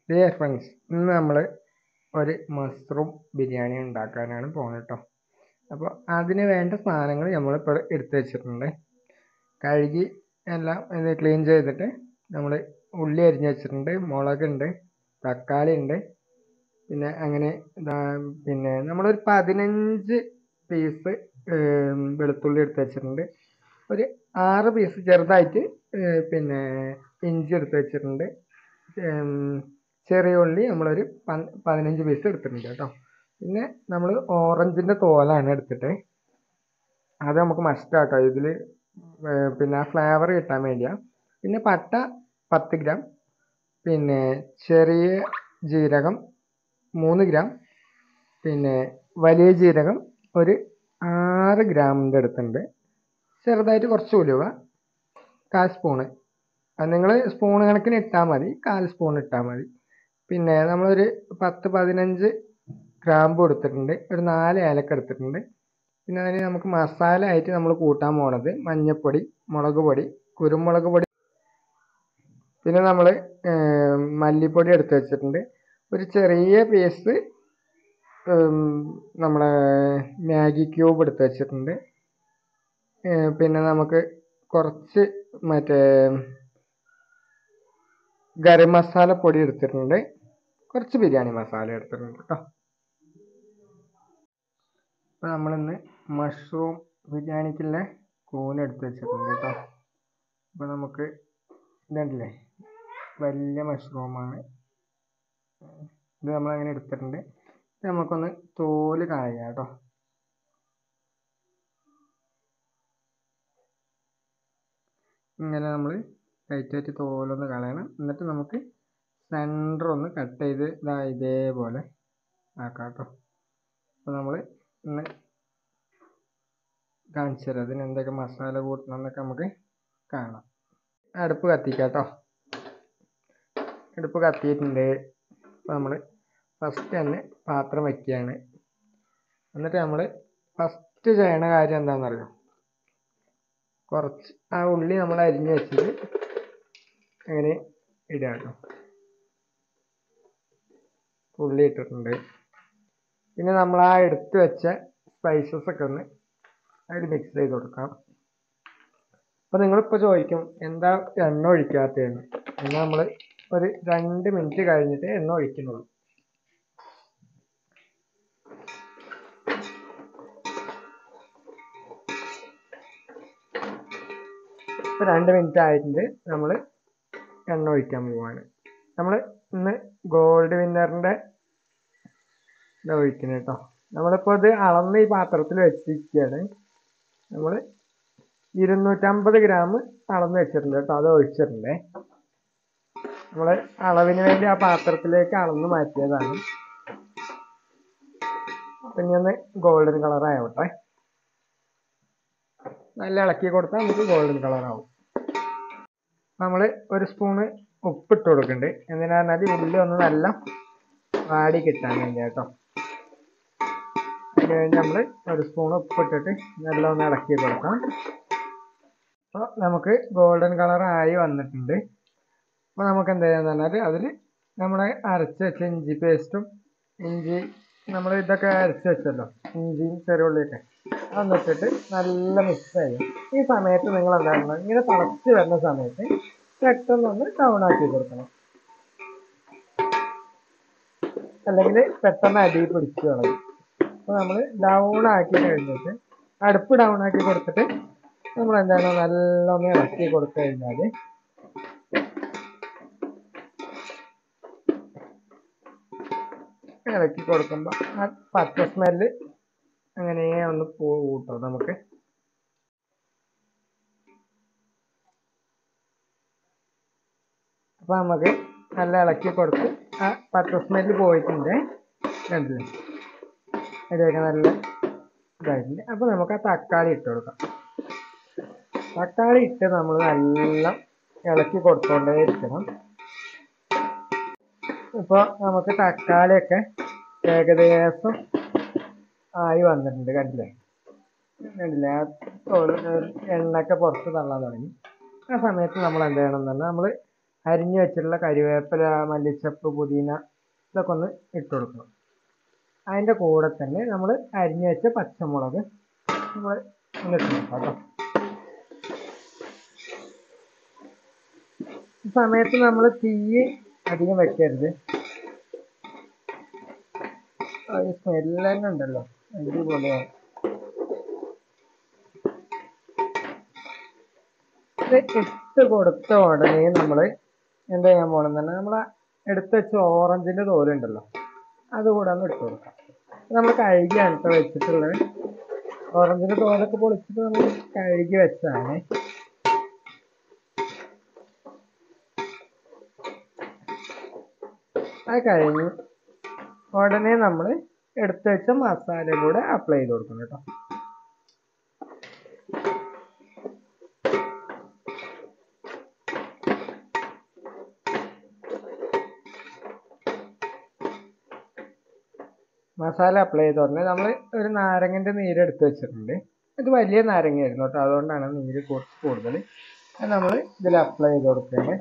dear friends ഇന്ന് നമ്മൾ ഒരു മഷ്റൂം ബിരിയാണി ഉണ്ടാക്കാനാണ് പോകുന്നത് കേട്ടോ അപ്പോൾ അതിന് വേണ്ട സാധനങ്ങൾ നമ്മളിപ്പോൾ എടുത്ത് വെച്ചിട്ടുണ്ട് കഴുകി എല്ലാം ഇത് ക്ലീൻ ചെയ്തിട്ട് നമ്മൾ ഉള്ളി അരിഞ്ഞ് വെച്ചിട്ടുണ്ട് മുളകുണ്ട് തക്കാളി ഉണ്ട് പിന്നെ അങ്ങനെ ഇതാ പിന്നെ നമ്മളൊരു പതിനഞ്ച് പീസ് വെളുത്തുള്ളി എടുത്ത് വെച്ചിട്ടുണ്ട് ഒരു ആറ് പീസ് ചെറുതായിട്ട് ഏഹ് പിന്നെ ഇഞ്ചി എടുത്ത് വെച്ചിട്ടുണ്ട് ഉം, ചെറിയ ഉള്ളി നമ്മളൊരു പൻ- പതിനഞ്ച് പീസ് എടുത്തിട്ടുണ്ട് കേട്ടോ പിന്നെ നമ്മൾ ഓറഞ്ചിൻ്റെ തോലാണ് എടുത്തിട്ട് അത് നമുക്ക് മസ്റ്റ് ആട്ടോ ഇതിൽ പിന്നെ ആ ഫ്ലേവർ കിട്ടാൻ വേണ്ടിയാണ് പിന്നെ പട്ട പത്ത് ഗ്രാം പിന്നെ ചെറിയ ജീരകം മൂന്ന് ഗ്രാം പിന്നെ വലിയ ജീരകം ഒരു ആറ് ഗ്രാമിൻ്റെ അടുത്തുണ്ട് ചെറുതായിട്ട് കുറച്ച് ഉലുവ കാൽ സ്പൂണ് അത് നിങ്ങൾ സ്പൂൺ കണക്കിന് ഇട്ടാൽ മതി കാൽ സ്പൂൺ ഇട്ടാൽ മതി പിന്നെ നമ്മളൊരു പത്ത് പതിനഞ്ച് ഗ്രാമ്പ് എടുത്തിട്ടുണ്ട് ഒരു നാല് ഏലക്ക എടുത്തിട്ടുണ്ട് പിന്നെ അതിന് നമുക്ക് മസാല ആയിട്ട് നമ്മൾ കൂട്ടാൻ പോണത് മഞ്ഞൾപ്പൊടി മുളക് പൊടി കുരുമുളക് പൊടി പിന്നെ നമ്മൾ മല്ലിപ്പൊടി എടുത്ത് വെച്ചിട്ടുണ്ട് ഒരു ചെറിയ പീസ് നമ്മളെ മാഗി ക്യൂബ് എടുത്ത് വെച്ചിട്ടുണ്ട് ഏഹ് പിന്നെ നമുക്ക് കുറച്ച് മറ്റേ ഗരം മസാല പൊടി എടുത്തിട്ടുണ്ട് കുറച്ച് ബിരിയാണി മസാല എടുത്തിട്ടുണ്ട് കേട്ടോ അപ്പോൾ നമ്മളിന്ന് മഷ്റൂം ബിരിയാണിക്കുള്ള കൂൺ എടുത്ത് വെച്ചിട്ടുണ്ട് കേട്ടോ അപ്പോൾ നമുക്ക് ഇതുണ്ടല്ലേ വലിയ മഷ്റൂമാണ് ഇത് നമ്മളങ്ങനെ എടുത്തിട്ടുണ്ട് ഇത് നമുക്കൊന്ന് തോല് കളയാം കേട്ടോ ഇങ്ങനെ നമ്മൾ ടൈറ്റായിട്ട് തോലൊന്ന് കളയണം എന്നിട്ട് നമുക്ക് സെൻറ്റർ ഒന്ന് കട്ട് ചെയ്ത് ഇതാ ഇതേപോലെ ആക്കാം കേട്ടോ അപ്പോൾ നമ്മൾ ഇന്ന് കാണിച്ചു തരാം അതിന് എന്തൊക്കെ മസാല കൂട്ടണം എന്നൊക്കെ നമുക്ക് കാണാം അടുപ്പ് കത്തിക്കാം കേട്ടോ അടുപ്പ് കത്തിയിട്ടുണ്ട് അപ്പോൾ നമ്മൾ ഫസ്റ്റ് തന്നെ പാത്രം വയ്ക്കുകയാണ് എന്നിട്ട് നമ്മൾ ഫസ്റ്റ് ചെയ്യണ കാര്യം എന്താണെന്നറിയോ കുറച്ച് ആ ഉള്ളി നമ്മൾ അരിഞ്ഞ് വെച്ചത് അങ്ങനെ ഇടുക കേട്ടോ ഉള്ളി ഇട്ടിട്ടുണ്ട് പിന്നെ നമ്മൾ ആ എടുത്ത് വെച്ച സ്പൈസസ് ഒക്കെ ഒന്ന് അതിൽ മിക്സ് ചെയ്ത് കൊടുക്കാം അപ്പോൾ നിങ്ങളിപ്പോൾ ചോദിക്കും എന്താ എണ്ണ ഒഴിക്കാത്തതെന്ന് എന്നാൽ നമ്മൾ ഒരു രണ്ട് മിനിറ്റ് കഴിഞ്ഞിട്ട് എണ്ണ ഒഴിക്കുന്നുള്ളൂ ഇപ്പോൾ രണ്ട് മിനിറ്റ് ആയിട്ടുണ്ട് നമ്മൾ എണ്ണ ഒഴിക്കാൻ പോവാണ് നമ്മൾ ഇന്ന് ഗോൾഡ് വിന്നറിൻ്റെ ഇതാ ഒഴിക്കുന്നത് കേട്ടോ നമ്മളിപ്പോൾ ഇത് അളന്ന് ഈ പാത്രത്തിൽ വെച്ചിരിക്കുകയാണ് നമ്മൾ ഇരുന്നൂറ്റമ്പത് ഗ്രാം അളന്ന് വെച്ചിട്ടുണ്ട് കേട്ടോ അത് ഒഴിച്ചിട്ടുണ്ടേ നമ്മൾ അളവിന് വേണ്ടി ആ പാത്രത്തിലേക്ക് അളന്ന് മാറ്റിയതാണ് പിന്നെ ഒന്ന് ഗോൾഡൻ കളർ ആവട്ടെ നല്ല ഇളക്കി കൊടുത്താൽ നമുക്ക് ഗോൾഡൻ കളർ ആവും നമ്മൾ ഒരു സ്പൂണ് ഉപ്പിട്ട് കൊടുക്കുന്നുണ്ട് എന്തിനാ പറഞ്ഞാൽ ഉള്ളി ഒന്ന് നല്ല വാടി കിട്ടാൻ വേണ്ടി കേട്ടോ അതിന് വേണ്ടി നമ്മൾ ഒരു സ്പൂൺ ഉപ്പിട്ടിട്ട് നല്ല ഒന്ന് ഇളക്കി കൊടുക്കാം അപ്പോൾ നമുക്ക് ഗോൾഡൻ കളർ ആയി വന്നിട്ടുണ്ട് അപ്പോൾ നമുക്ക് എന്ത് ചെയ്യാന്ന് പറഞ്ഞാൽ അതിൽ നമ്മൾ അരച്ച് വെച്ച ഇഞ്ചി പേസ്റ്റും ഇഞ്ചി നമ്മൾ ഇതൊക്കെ അരച്ച് വെച്ചല്ലോ ഇഞ്ചിയും ചെറുള്ളിയൊക്കെ അതൊന്ന് ഇട്ടിട്ട് നല്ല മിക്സ് ചെയ്യും ഈ സമയത്ത് നിങ്ങൾ എന്താണ് ഇങ്ങനെ തിളച്ച് വരുന്ന സമയത്ത് പെട്ടെന്ന് ഒന്ന് ഡൗൺ ആക്കി കൊടുക്കണം അല്ലെങ്കിൽ പെട്ടെന്ന് അടി പിടിച്ച് കളയും അപ്പോൾ നമ്മൾ ഡൗൺ ആക്കി കഴിഞ്ഞിട്ട് അടുപ്പ് ഡൗൺ ആക്കി കൊടുത്തിട്ട് നമ്മൾ എന്താണ് നല്ല ഒന്ന് ഇളക്കി കൊടുത്തു കഴിഞ്ഞാൽ ഇളക്കി കൊടുക്കുമ്പോൾ ആ പച്ച സ്മെല്ല് അങ്ങനെ ഒന്ന് പോകും കേട്ടോ നമുക്ക് അപ്പോൾ നമുക്ക് നല്ല ഇളക്കി കൊടുത്ത് ആ പച്ച സ്മെല്ല് പോയിട്ടുണ്ട് കണ്ടില്ലേ അതിലേക്ക് നല്ല ഇതായിട്ടുണ്ട് അപ്പോൾ നമുക്ക് ആ തക്കാളി ഇട്ട് കൊടുക്കാം തക്കാളി ഇട്ട് നമ്മൾ നല്ല ഇളക്കി കൊടുത്തോണ്ടേ ഇരിക്കണം ഇപ്പോൾ നമുക്ക് തക്കാളിയൊക്കെ ഏകദേശം ആയി വന്നിട്ടുണ്ട് കണ്ടില്ലേ കണ്ടില്ലേ ആ തോല് എണ്ണയൊക്കെ പുറത്ത് തള്ളാൻ തുടങ്ങി ആ സമയത്ത് നമ്മൾ എന്ത് ചെയ്യണം എന്ന് പറഞ്ഞാൽ നമ്മൾ അരിഞ്ഞു വെച്ചിട്ടുള്ള കരിവേപ്പില മല്ലിച്ചപ്പ് പുതിന ഇതൊക്കെ ഒന്ന് ഇട്ട് കൊടുക്കണം അതിൻ്റെ കൂടെ തന്നെ നമ്മൾ അരിഞ്ഞു വെച്ച പച്ചമുളക് നമ്മൾ ഒന്ന് ഇട്ട് കൊടുക്കാം കേട്ടോ ഈ സമയത്ത് നമ്മൾ തീ അധികം വെക്കരുത് ആ ഈ സ്മെല്ല് തന്നെ ഉണ്ടല്ലോ അടിപൊളിയാണ് ഇത് ഇട്ട് കൊടുത്ത ഉടനെ നമ്മൾ എന്താ ചെയ്യാൻ പോകണമെന്ന് പറഞ്ഞാൽ നമ്മൾ എടുത്ത് വെച്ച ഓറഞ്ചിൻ്റെ തോലുണ്ടല്ലോ അത് കൂടെ ഒന്ന് ഇട്ട് കൊടുക്കാം നമ്മൾ കഴുകിയാണ് കേട്ടോ വെച്ചിട്ടുള്ളത് ഓറഞ്ചിൻ്റെ തോലൊക്കെ പൊളിച്ചിട്ട് നമ്മൾ കഴുകി വെച്ചതാണ് അത് കഴിഞ്ഞ് ഉടനെ നമ്മൾ എടുത്ത് വെച്ച മസാല കൂടെ അപ്ലൈ ചെയ്ത് കൊടുക്കണം കേട്ടോ മസാല അപ്ലൈ ചെയ്ത് പറഞ്ഞാൽ നമ്മൾ ഒരു നാരങ്ങൻ്റെ നീര് എടുത്ത് വെച്ചിട്ടുണ്ട് ഇത് വലിയ നാരങ്ങയായിരുന്നു കേട്ടോ അതുകൊണ്ടാണ് നീര് കുറച്ച് കൂടുതൽ അത് നമ്മൾ ഇതിൽ അപ്ലൈ ചെയ്ത് കൊടുക്കുകയാണ്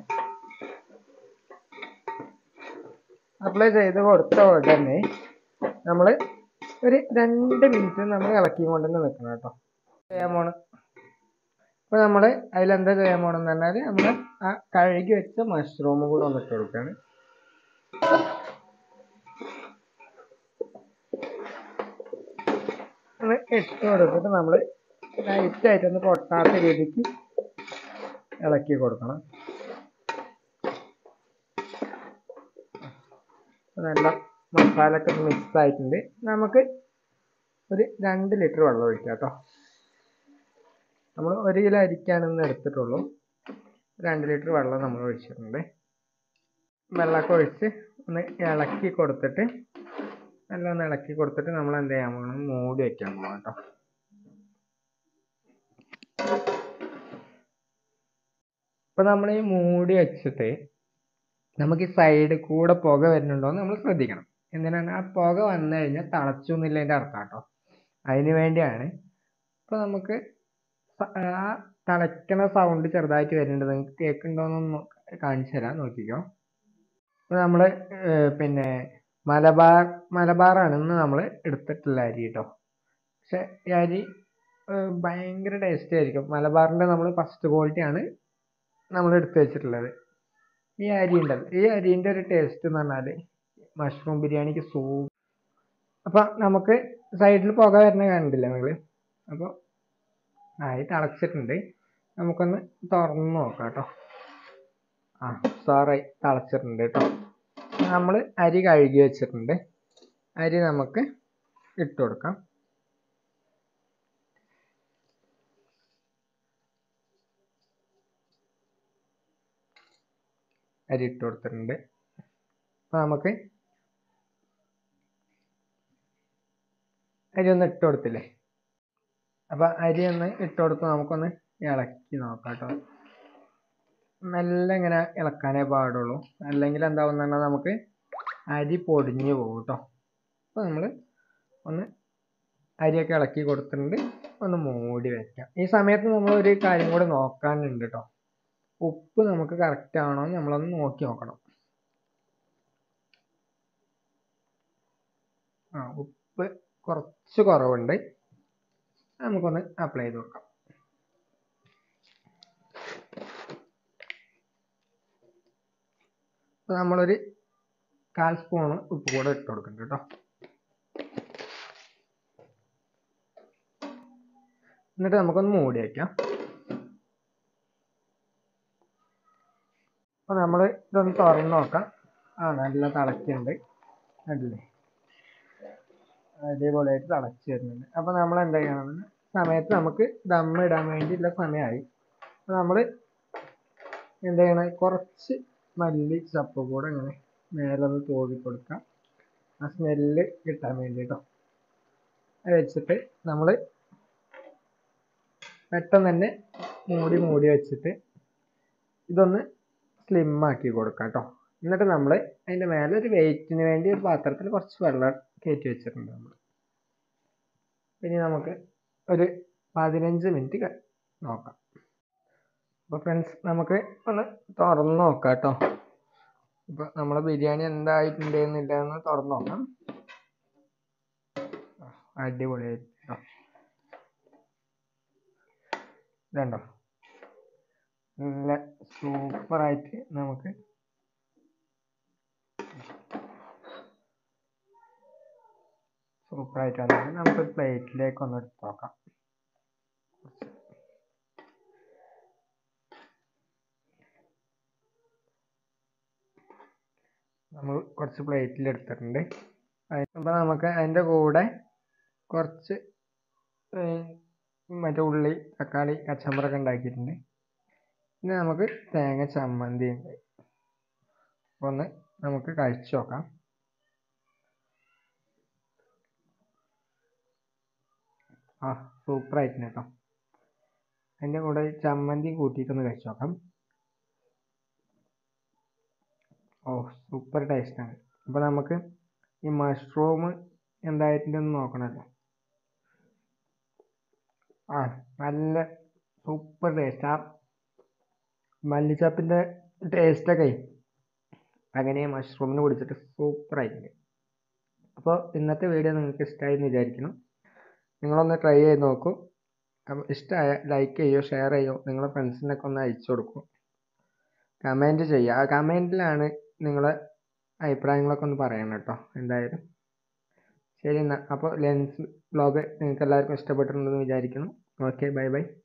അപ്ലൈ ചെയ്ത് കൊടുത്ത ഉടനെ നമ്മൾ ഒരു രണ്ട് മിനിറ്റ് നമ്മൾ ഇളക്കി കൊണ്ട് തന്നെ നിൽക്കണം കേട്ടോ ചെയ്യാൻ പോണ് അപ്പോൾ നമ്മൾ അതിലെന്താ ചെയ്യാൻ പോണെന്ന് പറഞ്ഞാൽ നമ്മൾ ആ കഴുകി വെച്ച മഷ്റൂം കൂടെ ഒന്ന് ഇട്ട് കൊടുക്കുകയാണ് ഒന്ന് ഇട്ട് കൊടുത്തിട്ട് നമ്മൾ ലൈറ്റായിട്ടൊന്ന് പൊട്ടാത്ത രീതിക്ക് ഇളക്കി കൊടുക്കണം നല്ല മസാല ഒക്കെ മിക്സ് ആയിട്ടുണ്ട് നമുക്ക് ഒരു രണ്ട് ലിറ്റർ വെള്ളം ഒഴിക്കാം കേട്ടോ നമ്മൾ ഒരു കിലോ അരിക്കാണ് ഇന്ന് എടുത്തിട്ടുള്ളൂ രണ്ട് ലിറ്റർ വെള്ളം നമ്മൾ ഒഴിച്ചിട്ടുണ്ട് വെള്ളമൊക്കെ ഒഴിച്ച് ഒന്ന് ഇളക്കി കൊടുത്തിട്ട് നല്ല ഒന്ന് ഇളക്കി കൊടുത്തിട്ട് നമ്മൾ എന്ത് ചെയ്യാൻ പോകണം മൂടി വെക്കാൻ പോകണം കേട്ടോ ഇപ്പം നമ്മൾ ഈ മൂടി വെച്ചിട്ട് നമുക്ക് ഈ സൈഡിൽ കൂടെ പുക വരുന്നുണ്ടോ എന്ന് നമ്മൾ ശ്രദ്ധിക്കണം എന്തിനാണ് ആ പുക വന്നു കഴിഞ്ഞാൽ തിളച്ചു എന്നുള്ളതിൻ്റെ അർത്ഥം കേട്ടോ അതിന് വേണ്ടിയാണ് അപ്പോൾ നമുക്ക് ആ തിളയ്ക്കണ സൗണ്ട് ചെറുതായിട്ട് വരുന്നുണ്ട് നിങ്ങൾക്ക് കേൾക്കുന്നുണ്ടോയെന്നൊന്ന് കാണിച്ചു തരാം നോക്കിക്കോ അപ്പോൾ നമ്മൾ പിന്നെ മലബാർ മലബാറാണ് ഇന്ന് നമ്മൾ എടുത്തിട്ടുള്ള അരി കേട്ടോ പക്ഷെ ഈ അരി ഭയങ്കര ടേസ്റ്റ് ആയിരിക്കും മലബാറിൻ്റെ നമ്മൾ ഫസ്റ്റ് ക്വാളിറ്റിയാണ് നമ്മൾ എടുത്ത് വെച്ചിട്ടുള്ളത് ഈ അരി ഉണ്ടല്ലോ ഈ അരിൻ്റെ ഒരു ടേസ്റ്റ് എന്ന് പറഞ്ഞാൽ മഷ്റൂം ബിരിയാണിക്ക് സൂ അപ്പോൾ നമുക്ക് സൈഡിൽ പുക വരുന്ന കണ്ടില്ല നിങ്ങൾ അപ്പോൾ ആയി തിളച്ചിട്ടുണ്ട് നമുക്കൊന്ന് തുറന്ന് നോക്കാം കേട്ടോ ആ സോറി തിളച്ചിട്ടുണ്ട് കേട്ടോ നമ്മൾ അരി കഴുകി വെച്ചിട്ടുണ്ട് അരി നമുക്ക് ഇട്ട് കൊടുക്കാം അരി ഇട്ട് കൊടുത്തിട്ടുണ്ട് അപ്പോൾ നമുക്ക് അരി ഒന്ന് ഇട്ട് കൊടുത്തില്ലേ അപ്പോൾ അരി ഒന്ന് ഇട്ട് കൊടുത്ത് നമുക്കൊന്ന് ഇളക്കി നോക്കാം കേട്ടോ മെല്ലെ ഇങ്ങനെ ഇളക്കാനേ പാടുള്ളൂ അല്ലെങ്കിൽ എന്താവും പറഞ്ഞാൽ നമുക്ക് അരി പൊടിഞ്ഞു പോകും കേട്ടോ അപ്പോൾ നമ്മൾ ഒന്ന് അരിയൊക്കെ ഇളക്കി കൊടുത്തിട്ടുണ്ട് ഒന്ന് മൂടി വെക്കാം ഈ സമയത്ത് നമ്മൾ ഒരു കാര്യം കൂടെ നോക്കാനുണ്ട് കേട്ടോ ഉപ്പ് നമുക്ക് കറക്റ്റ് ആണോ എന്ന് നമ്മളൊന്ന് നോക്കി നോക്കണം ആ ഉപ്പ് കുറച്ച് കുറവുണ്ട് നമുക്കൊന്ന് അപ്ലൈ ചെയ്ത് കൊടുക്കാം അപ്പോൾ നമ്മളൊരു കാൽ സ്പൂണ് ഉപ്പ് കൂടെ ഇട്ട് കൊടുക്കുന്നുണ്ട് കേട്ടോ എന്നിട്ട് നമുക്കൊന്ന് മൂടി വയ്ക്കാം അപ്പോൾ നമ്മൾ ഇതൊന്ന് തുറന്ന് നോക്കാം ആ നല്ല തിളക്കുന്നുണ്ട് കണ്ടില്ലേ അതേപോലെയായിട്ട് തിളച്ച് വരുന്നുണ്ട് അപ്പോൾ നമ്മൾ എന്താ ചെയ്യണമെന്ന് സമയത്ത് നമുക്ക് ദം ഇടാൻ വേണ്ടിയുള്ള സമയമായി അപ്പോൾ നമ്മൾ എന്താ ചെയ്യണം കുറച്ച് മല്ലി ചപ്പ് കൂടെ ഇങ്ങനെ മേലൊന്ന് തൂവി കൊടുക്കാം ആ സ്മെല്ല് കിട്ടാൻ വേണ്ടി കേട്ടോ അത് വെച്ചിട്ട് നമ്മൾ പെട്ടെന്ന് തന്നെ മൂടി മൂടി വെച്ചിട്ട് ഇതൊന്ന് സ്ലിം ആക്കി കൊടുക്കാം കേട്ടോ എന്നിട്ട് നമ്മൾ അതിൻ്റെ മേലെ ഒരു വെയിറ്റിന് വേണ്ടി ഒരു പാത്രത്തിൽ കുറച്ച് വെള്ളം കയറ്റി വെച്ചിട്ടുണ്ട് നമ്മൾ ഇനി നമുക്ക് ഒരു പതിനഞ്ച് മിനിറ്റ് നോക്കാം അപ്പോൾ ഫ്രണ്ട്സ് നമുക്ക് ഒന്ന് തുറന്ന് നോക്കാം കേട്ടോ ഇപ്പോൾ നമ്മളെ ബിരിയാണി എന്തായിട്ടുണ്ട് എന്നില്ല എന്ന് തുറന്ന് നോക്കാം ആ, അടിപൊളിയായിട്ട് കേട്ടോ ഇതുണ്ടോ നല്ല സൂപ്പറായിട്ട് നമുക്ക് സൂപ്പറായിട്ട് വന്നിട്ട് നമുക്ക് പ്ലേറ്റിലേക്ക് ഒന്ന് എടുത്ത് നോക്കാം നമ്മൾ കുറച്ച് പ്ലേറ്റിൽ എടുത്തിട്ടുണ്ട് അപ്പോൾ നമുക്ക് അതിൻ്റെ കൂടെ കുറച്ച് ഏർ, മറ്റേ ഉള്ളി തക്കാളി കച്ചമ്പറൊക്കെ ഉണ്ടാക്കിയിട്ടുണ്ട് പിന്നെ നമുക്ക് തേങ്ങ ചമ്മന്തി ഉണ്ട് അപ്പോൾ ഒന്ന് നമുക്ക് കഴിച്ചു നോക്കാം ആ സൂപ്പറായിട്ടുണ്ട് കേട്ടോ അതിൻ്റെ കൂടെ ചമ്മന്തി കൂട്ടിയിട്ടൊന്ന് കഴിച്ചു നോക്കാം ഓ സൂപ്പർ ടേസ്റ്റാണ് അപ്പോൾ നമുക്ക് ഈ മഷ്റൂം എന്തായിട്ടുണ്ടെന്ന് നോക്കണമല്ലോ ആ നല്ല സൂപ്പർ ടേസ്റ്റ് ആ മല്ലിച്ചപ്പിൻ്റെ ടേസ്റ്റൊക്കെ അങ്ങനെ മഷ്റൂമിന് പിടിച്ചിട്ട് സൂപ്പറായിട്ടുണ്ട് അപ്പോൾ ഇന്നത്തെ വീഡിയോ നിങ്ങൾക്ക് ഇഷ്ടമായി എന്ന് വിചാരിക്കുന്നു നിങ്ങളൊന്ന് ട്രൈ ചെയ്ത് നോക്കൂ അപ്പം ഇഷ്ടമായ ലൈക്ക് ചെയ്യോ ഷെയർ ചെയ്യോ നിങ്ങളെ ഫ്രണ്ട്സിനൊക്കെ ഒന്ന് അയച്ചു കൊടുക്കൂ കമൻറ്റ് ചെയ്യുക ആ കമൻറ്റിലാണ് നിങ്ങളെ അഭിപ്രായങ്ങളൊക്കെ ഒന്ന് പറയണം കേട്ടോ എന്തായാലും ശരി എന്നാൽ അപ്പോൾ ലെൻസ് വ്ളോഗ് നിങ്ങൾക്ക് എല്ലാവർക്കും ഇഷ്ടപ്പെട്ടിട്ടുണ്ടെന്ന് വിചാരിക്കുന്നു ഓക്കെ ബൈ ബൈ